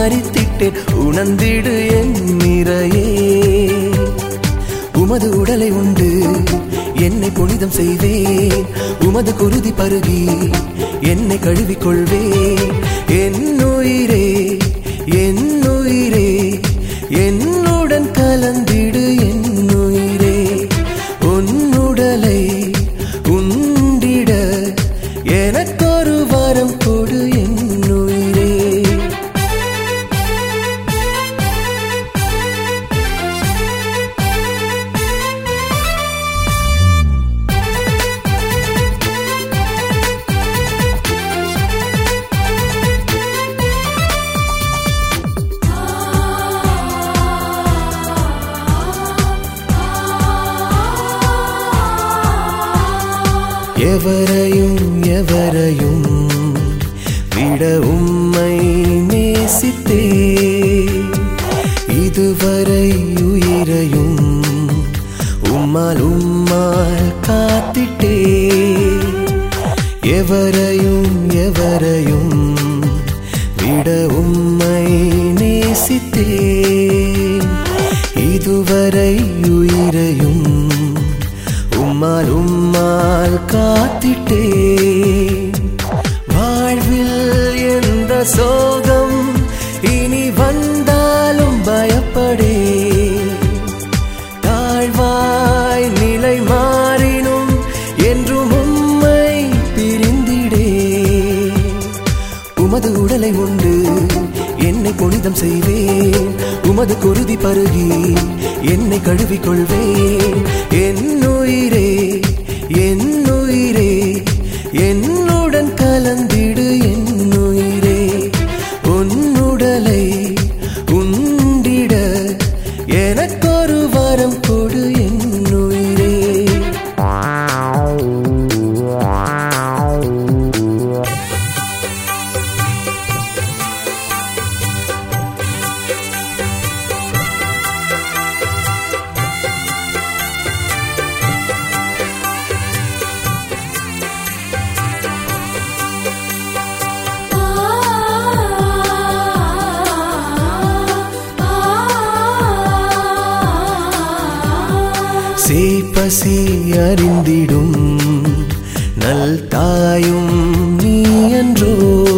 மறித்திட்டேன் உணர்ந்திடு என் நிறையே உமது உடலை உண்டு என்னை புனிதம் செய்வேன் உமது குருதி பருகி என்னை கழுவிக் கொள்வேன் என் உயிரே என் உயிரே என்னுடன் கலந்திடு என் உயிரே உன்னுடலை உண்டிட எனக்கொரு வரம் கொடு என் உயிரே எவரையும் எவரையும் விட உம்மை நேசித்தே இதுவரை உயிரையும் உம்மால் உம்மால் காத்திட்டே எவரையும் எவரையும் விட உம்மை நேசித்தே இதுவரை உயிரையும் உம்மால் உம்மால் காத்திட்டே வாழ்வில் எந்த சோகம் இனி வந்தாலும் பயப்படே தாழ்வாய் நிலை மாறினும் என்றும் உம்மை பிரிந்திடே உமது உடலை உண்டு என்னை புனிதம் செய்வேன் உமது குருதி பருகி என்னை கழுவிக் கொள்வேன் என் உயிரே என் உயிரே என்னுடன் கலந்திடு என் உயிரே உன்னுடலை உண்டிட எனக்கொரு வரம் கொடு என் உயிரே சேப்பசி அறிந்திடும் நல் தாயும் நீ என்றோ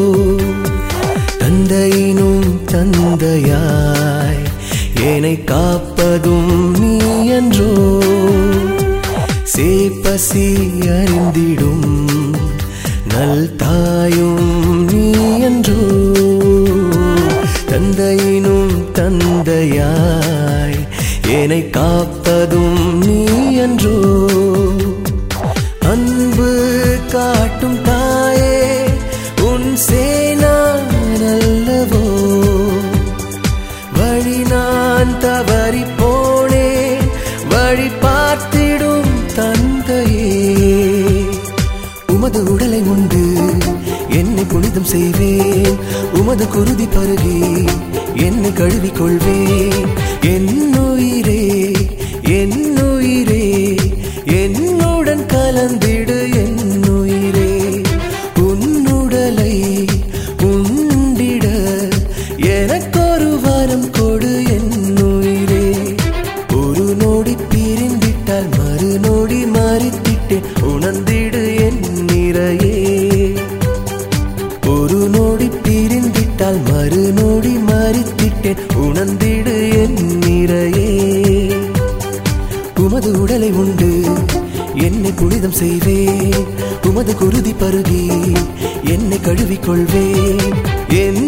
தந்தையினும் தந்தையாய் என்னை காப்பதும் நீ என்றோ சேப்பசி அறிந்திடும் நல் தாயும் நீ என்றோ தந்தையினும் தந்தையாய் என்னை காப்பதும் நீ என்றோ அன்பு காட்டும் தாயே உன் சேனா நல்லவோ வழி நான் தவறி போனேன் வழி பார்த்திடும் தந்தையே உமது உடலை உண்டு என்னை புனிதம் செய்வேன் உமது குருதி பருகி என்னை கழுவிக் கொள்வேன் என் உயிரே என் உயிரே என்னுடன் கலந்திடு என் உயிரே உன்னுடலை உண்டிட எனக்கொரு வரம் கொடு என் உயிரே ஒரு நொடி பிரிந்திட்டால் மறு நொடி மறித்திட்டேன் உணர்ந்திடு என் நிறையே ஒரு நொடி பிரிந்திட்டால் மறு நொடி மறித்திட்டேன் உணர்ந்திடு என் நிறையே உமது உடலை உண்டு என்னை புனிதம் செய்வேன் உமது குருதி பருகி என்னை கழுவிக் கொள்வேன் என்